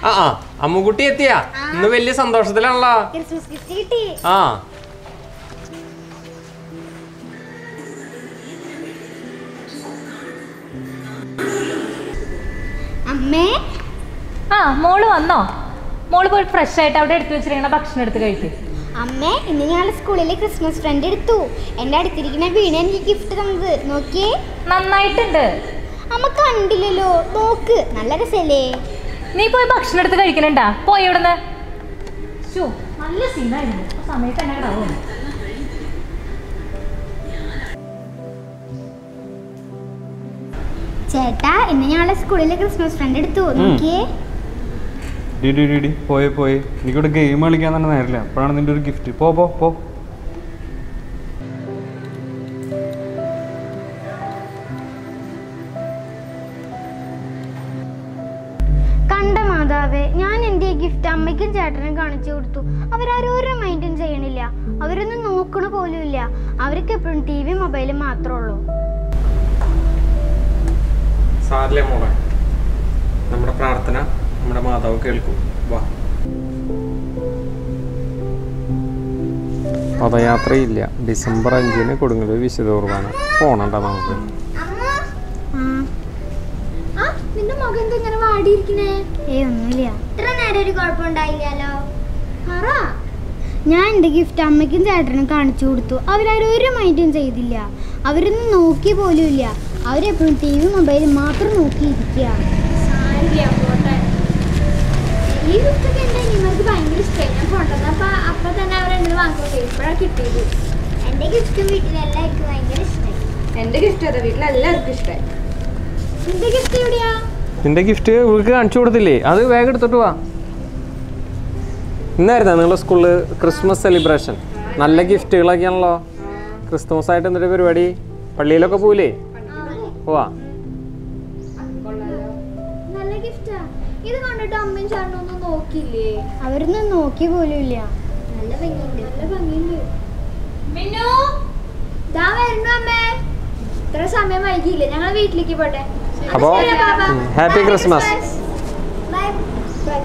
ആ ആ അമ്മുകുട്ടി എത്തിയാ ഇന്ന് വലിയ സന്തോഷത്തിലാണല്ലോ ക്രിസ്മസ് ഗിഫ്റ്റ് കിട്ടി ആ അമ്മേ ആ മോള് വന്നോ മോള് പോയി ഫ്രഷ് ആയിട്ട് അവിടെ എടുത്തു വെച്ചിരിക്കണ ഭക്ഷണം എടുത്ത് കഴിക്കും അമ്മേ ഇന്ന് ഞങ്ങളുടെ സ്കൂളിലെ ക്രിസ്മസ് ഫ്രണ്ട് എടുത്തു എൻ്റെ അടുത്തിരിക്കുന്ന വീണ എനിക്ക് ഗിഫ്റ്റ് തന്നത് നോക്കിയേ നന്നായിട്ടുണ്ട് അമ്മ കണ്ടില്ലല്ലോ നോക്ക് നല്ല രസല്ലേ നീ പോയി ഭക്ഷണം എടുത്ത് കഴിക്കണണ്ടാ പോയി ഇവിടുന്ന് ശ്ശോ, നല്ല സീനായിരുന്നു ആ സമയത്ത് തന്നെ കിടാവും ചേട്ടാ ഇന്ന് ഞങ്ങളുടെ സ്കൂളിലെ ക്രിസ്മസ് ഫ്രണ്ട് എടുത്തു നോക്കിയേ ഡി ഡി ഡി ഡി പോയി പോയി എനിക്കിവിടെ ഗെയിം കളിക്കാൻ തന്നെ നേരില്ല അപ്പോഴാണ് നിന്റെ ഒരു ഗിഫ്റ്റ് പോ പോ പോ കണ്ട മാതാവേ ഞാൻ എൻ്റെ ഈ ഗിഫ്റ്റ് അമ്മയ്ക്കും ചേട്ടനും കാണിച്ചു കൊടുത്തു അവരാരും ഒരു മൈൻഡും ചെയ്യണില്ല അവരൊന്നും നോക്കണ പോലും ഇല്ല അവർക്ക് എപ്പോഴും ടി വി മൊബൈലും മാത്രമേ ഉള്ളൂ സാറിലെ മോളെ നമ്മുടെ പ്രാർത്ഥന നമ്മുടെ മാതാവ് കേൾക്കും വാ പദയാത്രയില്ല ഡിസംബർ അഞ്ചിന് കൊടുങ്ങല്ലൂർ വിശുദ്ധ കുർബാന പോണണ്ട നമുക്ക് നിന്റെ മുഖം എന്താ ഇങ്ങനെ വാടിയിരിക്കണേ ഏ ഒന്നുമില്ല ഇത്ര നേരം ഒരു കുഴപ്പമുണ്ടായില്ലല്ലോ പറ ഞാൻ എൻ്റെ ഗിഫ്റ്റ് അമ്മയ്ക്കും ചേട്ടനും കാണിച്ചു കൊടുത്തു അവരാരും ഒരു മൈൻഡും ചെയ്തില്ല അവരൊന്നും നോക്കി പോലും ഇല്ല അവരെപ്പോഴും ടി വി മൊബൈൽ മാത്രം നോക്കിയിരിക്കുക ഈ ഗിഫ്റ്റൊക്കെ എൻ്റെ അനിയന്മാർക്ക് ഭയങ്കര ഇഷ്ടമായി ഞാൻ കൊണ്ടുവന്നപ്പോൾ അപ്പം തന്നെ അവർ എന്നെ വാങ്ങിക്കോട്ടെ ഇപ്പോഴാണ് കിട്ടിയത് എൻ്റെ ഗിഫ്റ്റും വീട്ടിലെല്ലാവർക്കും ഭയങ്കര ഇഷ്ടമായി എന്റെ ഗിഫ്റ്റ് അതെ വീട്ടിലെല്ലാവർക്കും ഇഷ്ടമായി നിന്റെ ഗിഫ്റ്റ് എവിടെയാ നിന്റെ ഗിഫ്റ്റ് ഇവൾക്ക് കാണിച്ചു കൊടുത്തില്ലേ അത് വേഗം എടുത്തിട്ട് വാ ഇന്നായിരുന്നാ നിങ്ങളുടെ സ്കൂളിൽ ക്രിസ്മസ് സെലിബ്രേഷൻ നല്ല ഗിഫ്റ്റുകളൊക്കെയാണല്ലോ ക്രിസ്മസ് ആയിട്ട് എന്തൊരു പരിപാടി പള്ളിയിലൊക്കെ പോവില്ലേ പോവാ നല്ല ഗിഫ്റ്റാ ഇത് കണ്ടിട്ട് അമ്മയും ചേട്ടനും ഒന്നും നോക്കിയില്ലേ അവരൊന്നും നോക്കി പോലും ഇല്ല നല്ല ഭംഗിയുണ്ട് നല്ല ഭംഗിയുണ്ട് മിന്നു ദാ വരുന്നു അമ്മേ ഇത്ര സമയം വൈകിയില്ലേ ഞങ്ങൾ വീട്ടിലേക്ക് പോട്ടെ അപ്പോ ഹാപ്പി ക്രിസ്മസ് ബൈ ബൈ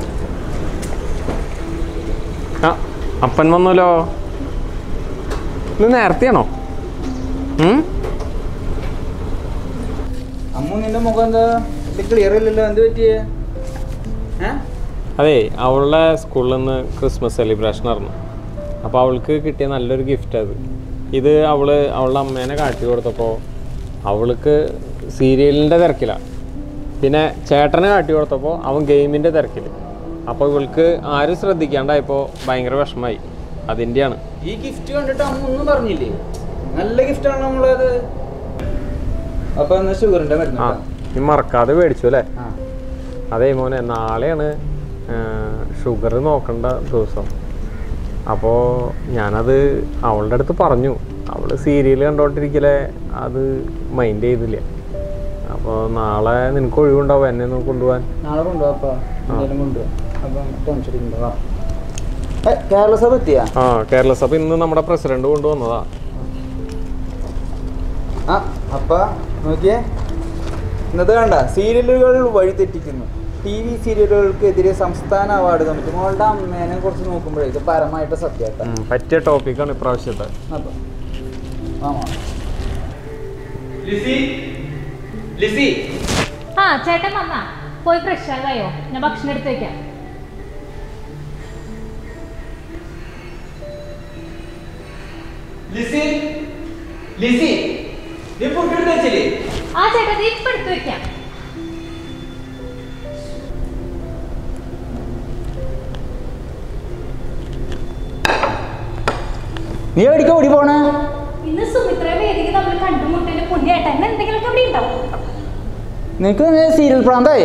ആ അപ്പൻ വന്നല്ലോ ഇത് നേരത്തെയാണോ ഉം? അമ്മു നിന്റെ മുഖം എന്താ ക്ലിയർ ഇല്ലല്ലോ എന്ത് പറ്റിയേ ഏ അതെ അവളുടെ സ്കൂളിൽ നിന്ന് ക്രിസ്മസ് സെലിബ്രേഷൻ ആയിരുന്നു അപ്പോൾ അവൾക്ക് കിട്ടിയ നല്ലൊരു ഗിഫ്റ്റ് അത് ഇത് അവള് അവളുടെ അമ്മേനെ കാട്ടി കൊടുത്തപ്പോൾ അവൾക്ക് സീരിയലിൻ്റെ തിരക്കിലാണ് പിന്നെ ചേട്ടനെ കാട്ടി കൊടുത്തപ്പോൾ അവൻ ഗെയിമിൻ്റെ തിരക്കിൽ അപ്പോൾ ഇവൾക്ക് ആരും ശ്രദ്ധിക്കാണ്ടായപ്പോൾ ഭയങ്കര വിഷമമായി അതിൻ്റെയാണ് ഈ ഗിഫ്റ്റ് കണ്ടിട്ട് അമ്മ ഒന്നും പറഞ്ഞില്ലേ നല്ല ഗിഫ്റ്റാണ് നമ്മളത് അപ്പൊ എന്നാ ഷുഗറിന്റെ ആ മരുന്ന് നീ മറക്കാതെ മേടിച്ചു അല്ലേ ആ അതേ മോനെ നാളെയാണ് ഷുഗർ നോക്കേണ്ട ദിവസം അപ്പോൾ ഞാനത് അവളുടെ അടുത്ത് പറഞ്ഞു അവൾ സീരിയൽ കണ്ടോണ്ടിരിക്കലേ അത് മൈൻഡ് ചെയ്തില്ല അപ്പോൾ നാളെ നിനക്ക് ഒഴിവുണ്ടാവും എന്നെ ഒന്ന് കൊണ്ടുപോകാൻ നാളെ കൊണ്ടുപോവാ എന്തായാലും കൊണ്ടുപോവാ അപ്പൊ ടെൻഷൻ അടിക്കണ്ട കേരള സഭ എത്തിയാ ആ കേരള സഭ ഇന്ന് നമ്മുടെ പ്രസിഡന്റ് കൊണ്ടുവന്നതാ ആ അപ്പ നോക്കിയേ ഇന്നത്തെ കണ്ട സീരിയലുകൾ വഴിതെറ്റിക്കുന്നു ടി വി സീരിയലുകൾക്കെതിരെ സംസ്ഥാന അവാർഡ് കമ്മിറ്റി മോളുടെ അമ്മേനെ കുറിച്ച് നോക്കുമ്പോഴേ ഇത് പരമായിട്ട് സത്യമായിട്ടാ ഉം, പറ്റിയ ടോപ്പിക്കാണ് ഇപ്രാവശ്യത്തെ അപ്പൊ ആമാ ആ ചേട്ടൻ വന്നാ പോയി ഫ്രഷ് ആയോ ഞാൻ ഭക്ഷണം എടുത്ത് വെക്കാം ലിസി ലിസി നീ ഫുഡ് എടുത്ത് വെച്ചില്ലേ ആ ചേട്ടാ ഇത് ഇപ്പൊ എടുത്ത് വെക്കാം നീ എവിടേക്കാ ഓടി പോണേ ഇന്ന് സുമിത്ര വേദിക നമ്മൾ കണ്ടുമുട്ടല് പുണ്യായിട്ട് എന്നെ എന്തെങ്കിലുമൊക്കെ ഇവിടെ ഉണ്ടാവും നിനക്ക് സീരിയൽ പ്രാന്തായ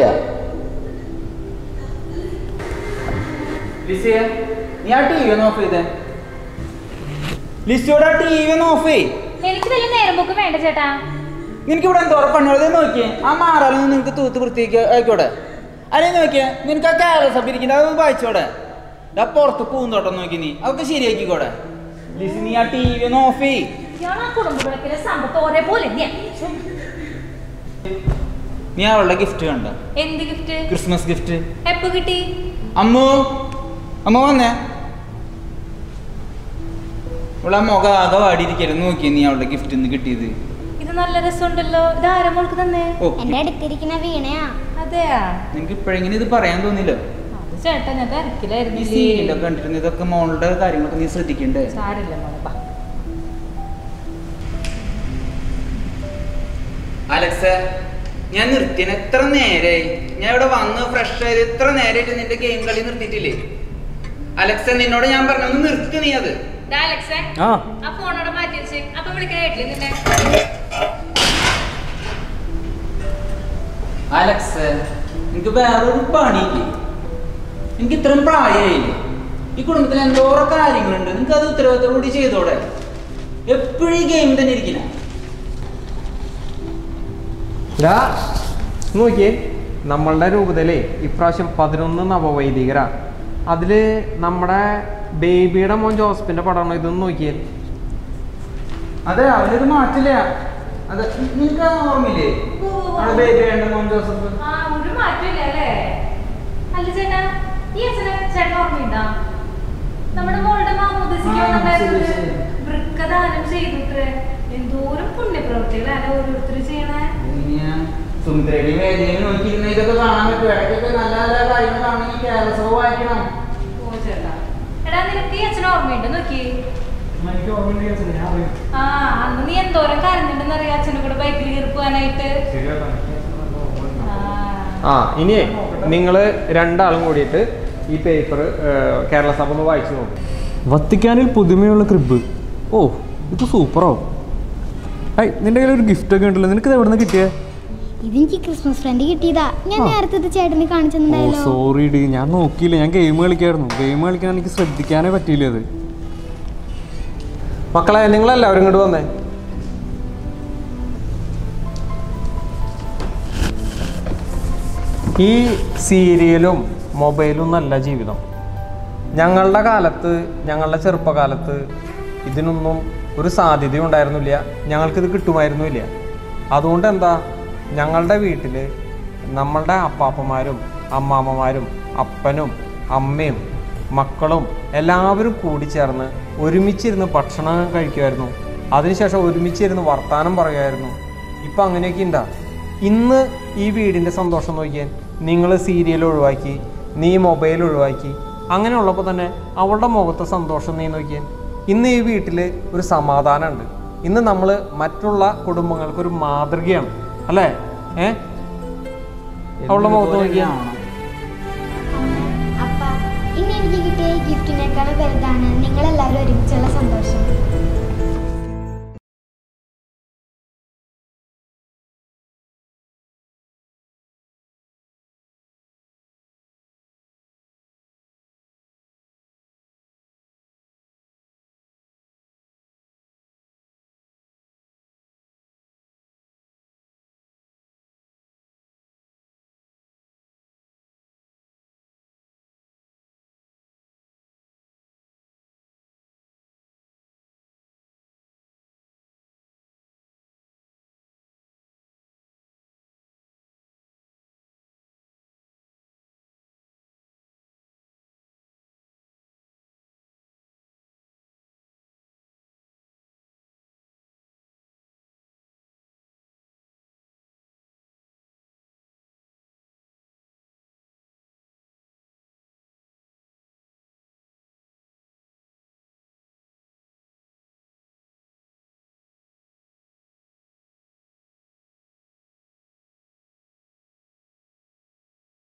ലിസിയെ നീ ആ ടി വി ഒന്ന് ഓഫ് ചെയ്തേ ലിസിയോട് ആ ടി വി ഒന്ന് ഓഫ് ചെയ് എനിക്ക് വലിയ നേരം പോക്ക് വേണ്ട ചേട്ടാ നിനക്ക് ഇവിടെ എന്തോരം പണിയുള്ളത് നോക്കിയേ ആ മാറാലൊന്നും നിനക്ക് തൂത്ത് വൃത്തിക്ക് ആയിക്കോടെ അല്ലെങ്കിൽ നോക്കിയേ നിനക്ക് ആ കേരള സഭ ഇരിക്കുന്നത് അത് വായിച്ചോടെ ആ പുറത്ത് പൂന്തോട്ടം നോക്കി നീ അതൊക്കെ ശരിയാക്കിക്കോടെ ലിസി നീ ആ ടി വി ഒന്ന് ഓഫ് ചെയ് ഇയാൾ ആ കുടുംബ വിളക്കിലെ സമ്പത്ത് ഒരേപോലെ തന്നെയാ നീ അവളുടെ ഗിഫ്റ്റ് കണ്ട എന്ത് ഗിഫ്റ്റ് ക്രിസ്മസ് ഗിഫ്റ്റ് എപ്പോ കിട്ടി അമ്മു അമ്മ വന്നേ ഇവിടെ മുഖം ആകെ വാടിയിരിക്കരുത് നോക്കി നീ അവളുടെ ഗിഫ്റ്റ് ഇന്ന് കിട്ടിയത് ഇത് നല്ല രസമുണ്ടല്ലോ ഇത് ആരാ മോൾക്ക് തന്നേ ഓ എന്റെ അടുത്തിരിക്കുന്ന വീണയാ അതെയാ നിനക്ക് ഇപ്പോഴെങ്ങനെ ഇത് പറയാൻ തോന്നില്ല അത് ചേട്ടാ ഞാൻ നീ തിരക്കിലായിരുന്നില്ലേ സീരിയലൊക്കെ കണ്ടിരുന്നു ഇതൊക്കെ മോളുടെ കാര്യങ്ങളൊക്കെ നീ ശ്രദ്ധിക്കണ്ടേ സാരില്ല മോളെ ബാ. അലക്സ ഞാൻ നിർത്തിയ എത്ര നേരായി ഞാൻ ഇവിടെ വന്ന് ഫ്രഷ് ആയത് എത്ര നേരമായിട്ട് നിന്റെ ഗെയിം കളി നിർത്തിയിട്ടില്ലേ അലക്സ നിന്നോട് ഞാൻ പറഞ്ഞു ഒന്ന് നിർത്തി നീ അത് ദാ അലക്സേ ആ ആ ഫോണോടെ മാറ്റി വെച്ചേ അപ്പൊ വിളിക്കാൻ കേട്ടില്ലേ നിന്നെ അലക്സ എനിക്ക് വേറൊരു പണിയില്ലേ എനിക്ക് ഇത്രയും പ്രായമായില്ലേ ഈ കുടുംബത്തിൽ എന്തോരോ കാര്യങ്ങളുണ്ട് നിനക്ക് അത് ഉത്തരവാദിത്തോടുകൂടി ചെയ്തോടെ എപ്പോഴും ഈ ഗെയിം തന്നെ ഇരിക്കില്ല ഇതാ നോക്കിയേ നമ്മളുടെ രൂപതയിലേ ഇപ്രാവശ്യം പതിനൊന്ന് നവവൈദികരാ അതില് നമ്മുടെ ബേബിയുടെ മോൻ ജോസഫിന്റെ പടമാണോ ഇതൊന്ന് നോക്കിയേ അതെ അവനത് മാറ്റില്ല അതെ നിനക്ക് ഓർമ്മയില്ലേ അവിടെ ബേബി വേണ്ട മോൻ ജോസഫ് ആ ഒരു മാറ്റമില്ല അല്ലേ അല്ല ചേട്ടാ ഈ അച്ഛനെ ചേട്ടൻ ഓർമ്മയുണ്ടോ നമ്മുടെ മോളുടെ മാമോദിസിക്ക് ആ, വന്നിട്ടുണ്ടായിരുന്നത് ശരി, ശരി. വൃക്കദാനം ചെയ്തിട്ട് എന്തോരം പുണ്യപ്രവൃത്തികളല്ലേ ഓരോരുത്തർ ചെയ്യണേ സുന്ദരടി വേദിയിൽ നോക്കിയിരുന്ന ഇതൊക്കെ കാണാൻ പറ്റും ഇടയ്ക്കൊക്കെ നല്ല നല്ല കാര്യങ്ങൾ കാണണമെങ്കിൽ കേരളസഭ വായിക്കണം ഓ ചേട്ടാ എടാ നിനക്ക് ഈ അച്ഛനെ ഓർമ്മയുണ്ട് നോക്കി എനിക്ക് ഓർമ്മയുണ്ട് ഞാൻ അറിയാം ആ അന്ന് നീ എന്തോരം കരഞ്ഞിട്ടുണ്ടെന്ന് അറിയാം അച്ഛനെ കൂടെ ബൈക്കിൽ കയറി പോകാനായിട്ട് ശരിയാട്ടാ ആ. ആ ഇനിയേ നിങ്ങൾ രണ്ടാളും കൂടിയിട്ട് ഈ പേപ്പർ കേരള സഭ ഒന്ന് വായിച്ചു നോക്കും വത്തിക്കാനിൽ പുതുമയുള്ള ക്രിബ് ഓ ഇത് സൂപ്പറോ ഐ നിന്റെ കയ്യിൽ ഒരു ഗിഫ്റ്റ് ഒക്കെ ഉണ്ടല്ലോ നിനക്ക് ഇത് എവിടെ നിന്ന് കിട്ടിയേ ഇതെനിക്ക് ക്രിസ്മസ് ഫ്രണ്ട് കിട്ടിയതാ ഞാൻ ആ. നേരത്തെ ഇത് ചേട്ടന് ഓ കാണിച്ചിട്ടുണ്ടായല്ലോ സോറി ഡി ഞാൻ നോക്കിയില്ല ഞാൻ ഗെയിം കളിക്കായിരുന്നു ഗെയിം കളിക്കാൻ എനിക്ക് ശ്രദ്ധിക്കാനേ പറ്റിയില്ല അത് മക്കളെ നിങ്ങളെല്ലാവരും ഇങ്ങോട്ട് വന്നേ ഈ സീരിയലും മൊബൈലും നല്ല ജീവിതം ഞങ്ങളുടെ കാലത്ത് ഞങ്ങളുടെ ചെറുപ്പകാലത്ത് ഇതിനൊന്നും ഒരു സാധ്യതയും ഉണ്ടായിരുന്നില്ല ഞങ്ങൾക്കിത് കിട്ടുമായിരുന്നില്ല അതുകൊണ്ട് എന്താ ഞങ്ങളുടെ വീട്ടിൽ നമ്മളുടെ അപ്പാപ്പന്മാരും അമ്മാമ്മമാരും അപ്പനും അമ്മയും മക്കളും എല്ലാവരും കൂടി ചേർന്ന് ഒരുമിച്ചിരുന്ന് ഭക്ഷണം കഴിക്കുമായിരുന്നു അതിനുശേഷം ഒരുമിച്ചിരുന്ന് വർത്തമാനം പറയുമായിരുന്നു ഇപ്പം അങ്ങനെയൊക്കെ ഉണ്ടാ ഇന്ന് ഈ വീടിൻ്റെ സന്തോഷം നോക്കിയാൽ നിങ്ങൾ സീരിയൽ ഒഴിവാക്കി നീ മൊബൈൽ ഒഴിവാക്കി അങ്ങനെയുള്ളപ്പോൾ തന്നെ അവളുടെ മുഖത്തെ സന്തോഷം നീ നോക്കിയാൽ ഇന്ന് ഈ വീട്ടിൽ ഒരു സമാധാനമുണ്ട് ഇന്ന് നമ്മൾ മറ്റുള്ള കുടുംബങ്ങൾക്ക് ഒരു മാതൃകയാണ് അല്ലേ ഏ അവളുടെ മുഖത്ത് നോക്കിയാൽ അപ്പ ഇന്ന് എനിക്ക് കിട്ടിയ ഗിഫ്റ്റിനേക്കാൾ വലുതാണ് നിങ്ങളെല്ലാവരും ഒരുമിച്ചുള്ള സന്തോഷം